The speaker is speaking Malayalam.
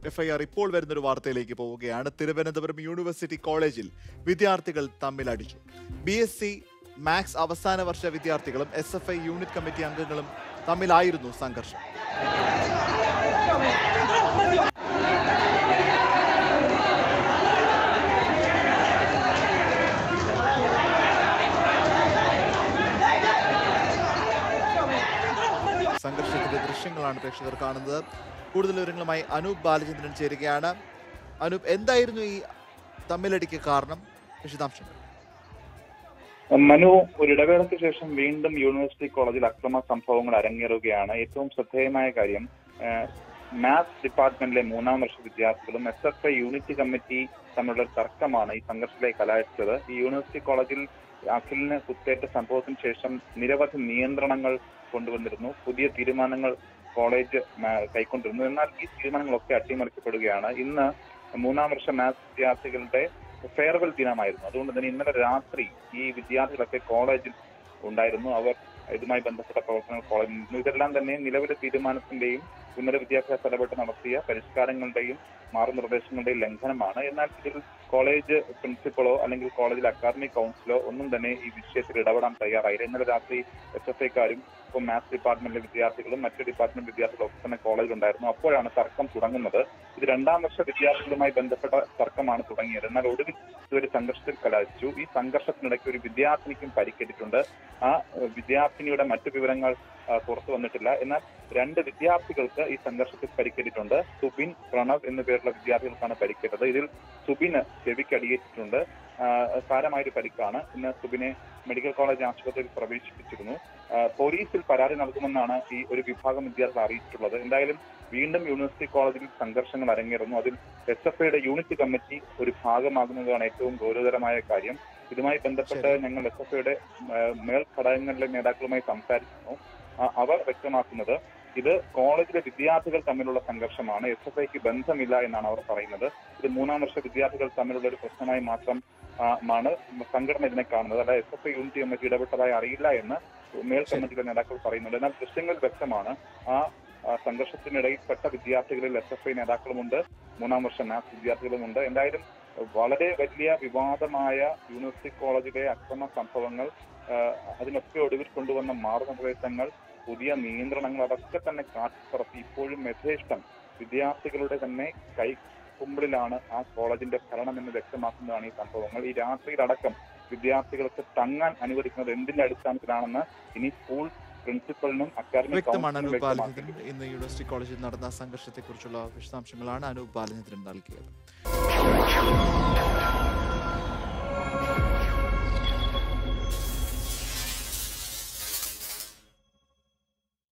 എഫ്ഐആർ ഇപ്പോൾ വരുന്നൊരു വാർത്തയിലേക്ക് പോവുകയാണ് തിരുവനന്തപുരം യൂണിവേഴ്സിറ്റി കോളേജിൽ വിദ്യാർത്ഥികൾ തമ്മിൽ അടിച്ചു ബി എസ് സി മാത്സ് അവസാന വർഷ വിദ്യാർത്ഥികളും S F I unit committee അംഗങ്ങളും തമ്മിലായിരുന്നു സംഘർഷം സംഘർഷത്തിന്റെ ദൃശ്യങ്ങളാണ് പ്രേക്ഷകർ കാണുന്നത് കൂടുതൽ വിവരങ്ങളുമായി അനൂപ് ബാലചന്ദ്രൻ ചേരുകയാണ് അനൂപ് എന്തായിരുന്നു ഈ തമ്മിലടിക്ക് കാരണം വിശദാംശങ്ങൾ മനു ഒരു ഇടവേളയ്ക്ക് ശേഷം വീണ്ടും യൂണിവേഴ്സിറ്റി കോളേജിൽ അക്രമ സംഭവങ്ങൾ അരങ്ങേറുകയാണ് ഏറ്റവും ശ്രദ്ധേയമായ കാര്യം മാത്സ് ഡിപ്പാർട്ട്മെന്റിലെ മൂന്നാം വർഷ വിദ്യാർത്ഥികളും S F I unit committee തമ്മിലുള്ള ഒരു തർക്കമാണ് ഈ സംഘർഷത്തിലേക്ക് കലാശിച്ചത് ഈ യൂണിവേഴ്സിറ്റി കോളേജിൽ അഖിലിന് കുത്തേറ്റ സംഭവത്തിന് ശേഷം നിരവധി നിയന്ത്രണങ്ങൾ കൊണ്ടുവന്നിരുന്നു പുതിയ തീരുമാനങ്ങൾ കോളേജ് മ- കൈക്കൊണ്ടിരുന്നു എന്നാൽ ഈ തീരുമാനങ്ങളൊക്കെ അട്ടിമറിക്കപ്പെടുകയാണ് ഇന്ന് മൂന്നാം വർഷ മാത്സ് വിദ്യാർത്ഥികളുടെ ഫെയർവെൽ ദിനമായിരുന്നു അതുകൊണ്ട് തന്നെ ഇന്നലെ രാത്രി ഈ വിദ്യാർത്ഥികളൊക്കെ കോളേജിൽ ഉണ്ടായിരുന്നു അവർ ഇതുമായി ബന്ധപ്പെട്ട പ്രവർത്തനങ്ങൾ കോളേജിൽ നിന്നു ഇതെല്ലാം തന്നെ നിലവിലെ തീരുമാനത്തിന്റെയും ഉന്നത വിദ്യാഭ്യാസ ഇടപെട്ട് നടത്തിയ പരിഷ്കാരങ്ങളുടെയും മാർഗനിർദ്ദേശങ്ങളുടെയും ലംഘനമാണ് എന്നാൽ ഇതിൽ കോളേജ് പ്രിൻസിപ്പളോ അല്ലെങ്കിൽ കോളേജിൽ അക്കാദമിക് കൗൺസിലോ ഒന്നും തന്നെ ഈ വിഷയത്തിൽ ഇടപെടാൻ തയ്യാറായില്ല ഇന്നലെ രാത്രി എസ് എഫ് ഐക്കാരും ഇപ്പം മാത്സ് ഡിപ്പാർട്ട്മെന്റിലെ വിദ്യാർത്ഥികളും മറ്റ് ഡിപ്പാർട്ട്മെന്റ് വിദ്യാർത്ഥികളും ഒക്കെ തന്നെ കോളേജിൽ ഉണ്ടായിരുന്നു അപ്പോഴാണ് തർക്കം തുടങ്ങുന്നത് ഇത് രണ്ടാം വർഷ വിദ്യാർത്ഥികളുമായി ബന്ധപ്പെട്ട തർക്കമാണ് തുടങ്ങിയത് എന്നാൽ ഒടുവിൽ ഇതൊരു സംഘർഷത്തിൽ കലാശിച്ചു ഈ സംഘർഷത്തിനിടയ്ക്ക് ഒരു വിദ്യാർത്ഥിനിക്കും പരിക്കേറ്റിട്ടുണ്ട് ആ ഏഹ്, വിദ്യാർത്ഥിനിയുടെ മറ്റു വിവരങ്ങൾ ആ, പുറത്തു വന്നിട്ടില്ല എന്നാൽ രണ്ട് വിദ്യാർത്ഥികൾക്ക് ഈ സംഘർഷത്തിൽ പരിക്കേറ്റിട്ടുണ്ട് സുബിൻ പ്രണവ് എന്നു പേരുള്ള വിദ്യാർത്ഥികൾക്കാണ് പരിക്കേറ്റത് ഇതിൽ സുബിന് ചെവിക്ക് അടിയേറ്റിട്ടുണ്ട് ആ, സാരമായൊരു പരിക്കാണ് ഇന്ന് സുബിനെ മെഡിക്കൽ കോളേജ് ആശുപത്രിയിൽ പ്രവേശിപ്പിച്ചിരുന്നു ആ, പോലീസിൽ പരാതി നൽകുമെന്നാണ് ഈ ഒരു വിഭാഗം വിദ്യാർത്ഥികൾ അറിയിച്ചിട്ടുള്ളത് എന്തായാലും വീണ്ടും യൂണിവേഴ്സിറ്റി കോളേജിൽ സംഘർഷങ്ങൾ അരങ്ങേറുന്നു അതിൽ എസ് എഫ് ഐയുടെ യൂണിറ്റ് കമ്മിറ്റി ഒരു ഭാഗമാകുന്നതാണ് ഏറ്റവും ഗൗരവതരമായ കാര്യം ഇതുമായി ബന്ധപ്പെട്ട് ഞങ്ങൾ എസ് എഫ് ഐയുടെ മേൽ ഘടകങ്ങളിലെ നേതാക്കളുമായി സംസാരിക്കുന്നു ആ, അവർ വ്യക്തമാക്കുന്നത് ഇത് കോളേജിലെ വിദ്യാർത്ഥികൾ തമ്മിലുള്ള സംഘർഷമാണ് എസ് എഫ് ഐക്ക് ബന്ധമില്ല എന്നാണ് അവർ പറയുന്നത് ഇത് മൂന്നാം വർഷ വിദ്യാർത്ഥികൾ തമ്മിലുള്ള ഒരു പ്രശ്നമായി മാത്രം ആ, മാണ് സംഘടന ഇതിനെ കാണുന്നത് അല്ല S F I unit committee ഇടപെട്ടതായി അറിയില്ല എന്ന് മേൽ കമ്മിറ്റിയിലെ നേതാക്കൾ പറയുന്നുണ്ട് എന്നാൽ ദൃശ്യങ്ങൾ വ്യക്തമാണ് ആ ആ, സംഘർഷത്തിനിടയിൽപ്പെട്ട വിദ്യാർത്ഥികളിൽ എസ് എഫ് ഐ നേതാക്കളുമുണ്ട് മൂന്നാം വർഷ മാത്സ് വിദ്യാർത്ഥികളുമുണ്ട് എന്തായാലും വളരെ വലിയ വിവാദമായ യൂണിവേഴ്സിറ്റി കോളേജിലെ അക്രമ സംഭവങ്ങൾ ആ, അതിനൊക്കെ ഒടുവിൽ കൊണ്ടുവന്ന മാർഗനിർദ്ദേശങ്ങൾ പുതിയ നിയന്ത്രണങ്ങൾ അതൊക്കെ തന്നെ കാട്ടിപ്പറത്തി ഇപ്പോഴും യഥേഷ്ടം വിദ്യാർത്ഥികളുടെ തന്നെ കൈ കുമ്പിളിലാണ് ആ കോളേജിന്റെ ഭരണം എന്ന് വ്യക്തമാക്കുന്നതാണ് ഈ സംഭവങ്ങൾ ഈ രാത്രിയിലടക്കം വിദ്യാർത്ഥികൾക്ക് തങ്ങാൻ അനുവദിക്കുന്നത് എന്തിന്റെ അടിസ്ഥാനത്തിലാണെന്ന് ഇനി സ്കൂൾ പ്രിൻസിപ്പലിനും അക്കാദമിക് വ്യക്തമാണ് കൗൺസിലിനും അനൂപ് വ്യക്തമാക്കി ബാലചന്ദ്രൻ ഇന്ന് യൂണിവേഴ്സിറ്റി കോളേജിൽ നടന്ന സംഘർഷത്തെക്കുറിച്ചുള്ള വിശദാംശങ്ങളാണ് അനൂപ് ബാലചന്ദ്രൻ നൽകിയത്